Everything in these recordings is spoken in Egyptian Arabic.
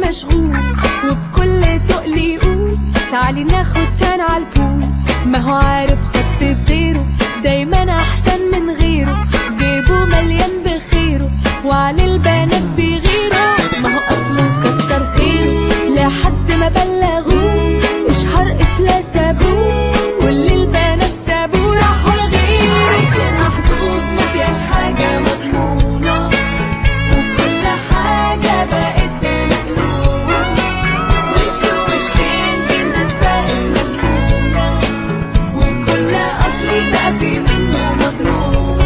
مشغول وبكل تقل يقول تعالي ناخد تان عالبول ما هو عارف خط سيره دايما احسن من غيره جيبه مليان بخيره وعلى البنات بيغيره ما هو اصله كتر خيره لحد ما بلغوه اشهر افلاس ابوه كل البنات سابوه راحوا لغيره عايشين محظوظ ما فيهاش حاجه مضمونه وكل حاجه بقت بمجنون وش وشين دي الناس بقت مجنونه وكل اصلي بقى في منه مضروب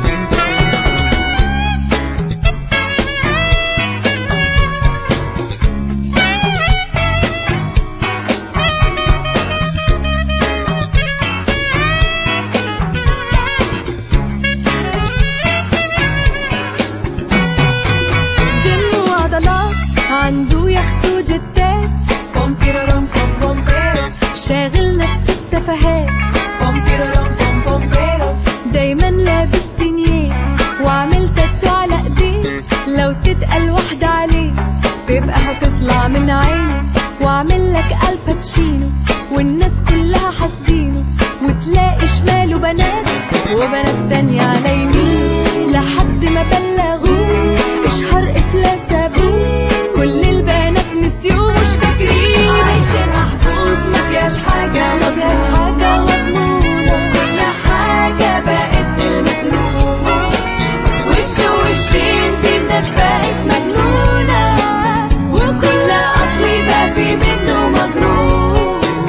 جيم وعضلات عنده يخت وجتات بومبيرورم بوم بومبيرو شاغل نفسه بتفاهات بومبيرورم بوم بومبيرو دايما لابس سينيه وعامل تاتو على ايديه لو تتقل واحدة عليه تبقى هتطلع من عينه وعامل لك الباتشينو والناس كلها حاسدينه وتلاقي شماله بنات وبنات تانية على يمينه لحد ما بلغوه اشهر افلاس ابوه كل البنات نسيوه مش فاكرين عايشين محظوظ ما فيهاش حاجة ما فيهاش حاجة مضمونة كل حاجة بقت بالمجنون وش وشين دي الناس بقت مجنونة وكل أصلي بقى في منه مضروب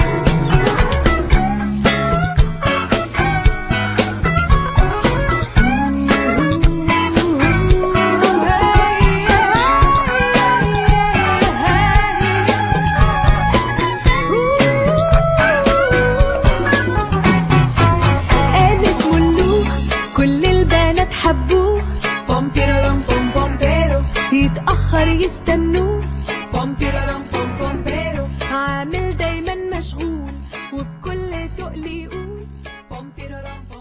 قال اسمه اللوح كل البنات حبوه بومبيرورم بوم بومبيرو يتأخر يستنوه بومبيرورم بوم بومبيرو عامل دايما مشغول وبكل تقل يقول بومبيرورم